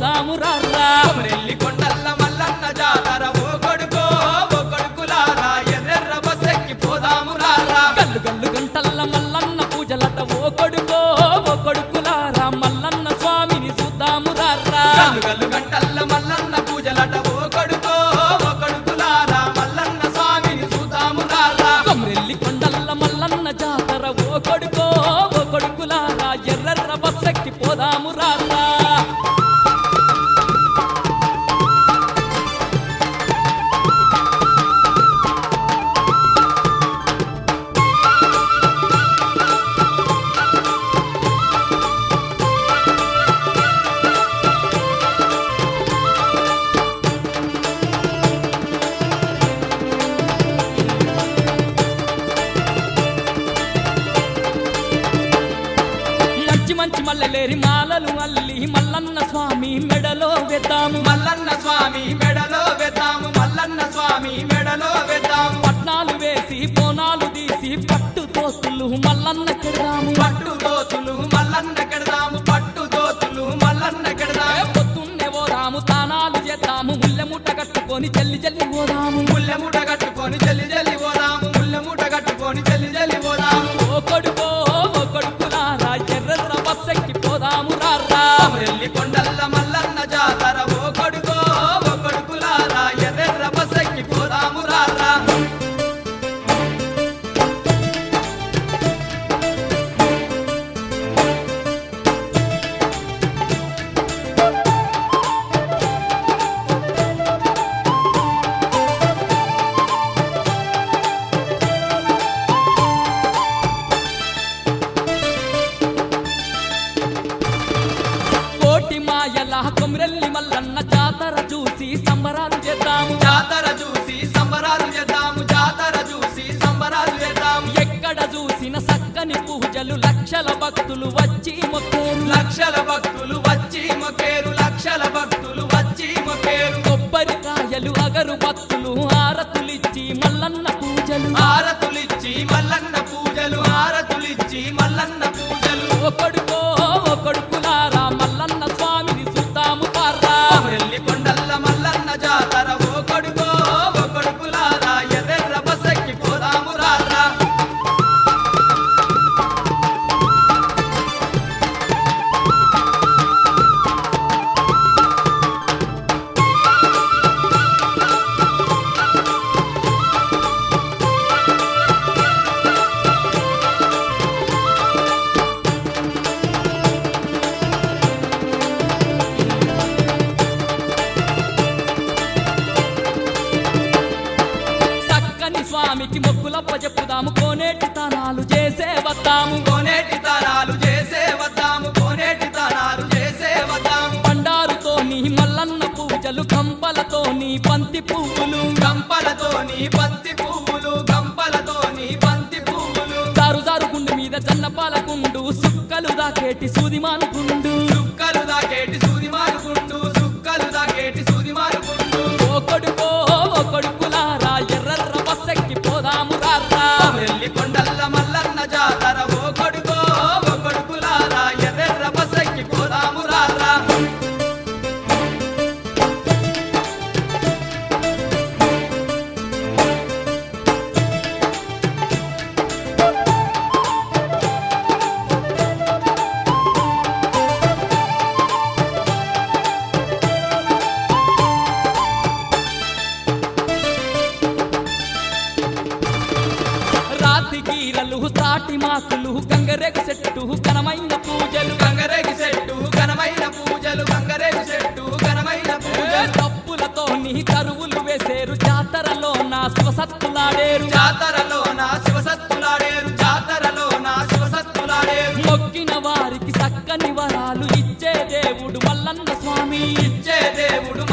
పోదాము రారా కొమరెల్లి కొండల్ల మల్లన్న జాతర ఓ కొడుకో ఓ కొడుకులారా ఎర్రెర్ర బస్సెక్కి పోదాము రారా గల్లు గల్లు గంటల్ల మల్లన్న పూజలట ఓ కొడుకో ఓ కొడుకులారా మల్లన్న స్వామిని చూద్దాము రారా గల్లు గల్లు గంటల్ల మల్లన్న పూజలట ఓ కొడుకో ఓ కొడుకులారా మల్లన్న స్వామిని చూద్దాము రారా కొమ్రెల్లి కొండల్ల మల్లన్న జాతర ఓ కొడుకో ఓ కొడుకులారా ఎర్రర్ర బస్సెక్కి పోదాము రారా మంచి మంచి మల్లెలేరి మాలలు అల్లి మల్లన్న స్వామి మెడలో వెద్దాము మల్లన్న స్వామి మెడలో వెద్దాము మల్లన్న స్వామి మెడలో వెద్దాము పట్నాలు వేసి బోనాలు తీసి పట్టు తోస్తులు మల్లన్న కెడదాము పట్టు దోతులు మల్లన్న కెడదాము పట్టు దోతులు మల్లన్న కెడదాము పొద్దున్నే పోదాము తానాలు చేద్దాము ముల్లె ముట్ట కట్టుకొని జల్లి జల్లి పోదాము ముల్లె మూట కట్టుకొని జల్లి జల్లి పోదాము ముల్లె మూట కట్టుకొని జల్లి జల్లి పోదాము ఓ కొడుకో ఓ కొడుకులారా ఎర్రర్ర బస్సెక్కి పోదాము రారా కొమరెల్లి కొండల్ల మల్లన్న జాతర ఓ కొడుకో ఓ కొడుకులారా ఎర్రెర్ర బస్సెక్కి పోదాము రారా కోటి మాయల కొమ్రెల్లి మల్లన్న జాతర చూసి సంబరాలు చేద్దాము జాతర చూసి సంబరాలు చేద్దాము జాతర చూసి సంబరాలు చేద్దాము ఎక్కడ చూసిన సక్కని పూజలు లక్షల భక్తులు వచ్చి మొక్కేరు లక్షల భక్తులు వచ్చి మొకేరు లక్షల భక్తులు వచ్చి మొకేరు కొబ్బరికాయలు అగరు భక్తులు ఆరతులిచ్చి మల్లన్న పూజలు ఆరతులిచ్చి మల్లన్న పూజలు ఆరతులిచ్చి మల్లన్న పూజలు ఓ కొడుకో ఓ కొడుకులారా మల్లన్న స్వామిని చూద్దాము పారా కొమరెల్లి కొండల్ల మల్లన్న జాతర ఓ కొడుకో ఓ కొడుకులారా ఎర్రెర్ర బస్సెక్కి పోదాము రారా సక్కని స్వామికి మొక్కులప్ప చెప్పుదాము కోనేటి తానాలు చేసే వద్దాము కోనేటి తానాలు చేసే వద్దాము కోనేటి తానాలు చేసే వద్దాము బండారుతోని మల్లన్న పూజలు కంపలతోని బంతి పువ్వులు గంపలతోని బంతి పువ్వులు గంపలతోని బంతి పువ్వులు దారు దారు గుండు మీద జన్నపాల గుండు సుక్కలు దాకేటి సూదిమాను గుండు సుక్కలు దాకేటి సూది మారుకుంటూ సుక్కలు దాకేటి సూది మారుకుంటూ ఓ కొడుకో ఓ కొడుకులారా ఎర్రర్ర బస్సెక్కి పోదాము రారా వెళ్ళి కొండల్ల మల్లన్న జాతర ఓ కొడుకో ఓ కొడుకులారా ఎర్రెర్ర బస్సెక్కి పోదాము రారా రాతి గీరలు తాటి మాకులు గంగరేగ చెట్టు ఘనమైన పూజలు గంగరేగి చెట్టు ఘనమైన పూజలు గంగరేగి చెట్టు ఘనమైన ఏ పూజలు తప్పులతోని కరువులు వేసేరు జాతరలో నా శివసత్తులాడేరు జాతరలో నా శివసత్తులాడేరు జాతరలో నా శివసత్తులాడేరు మొక్కిన వారికి చక్కని వరాలు ఇచ్చే దేవుడు మల్లన్న స్వామి ఇచ్చే దేవుడు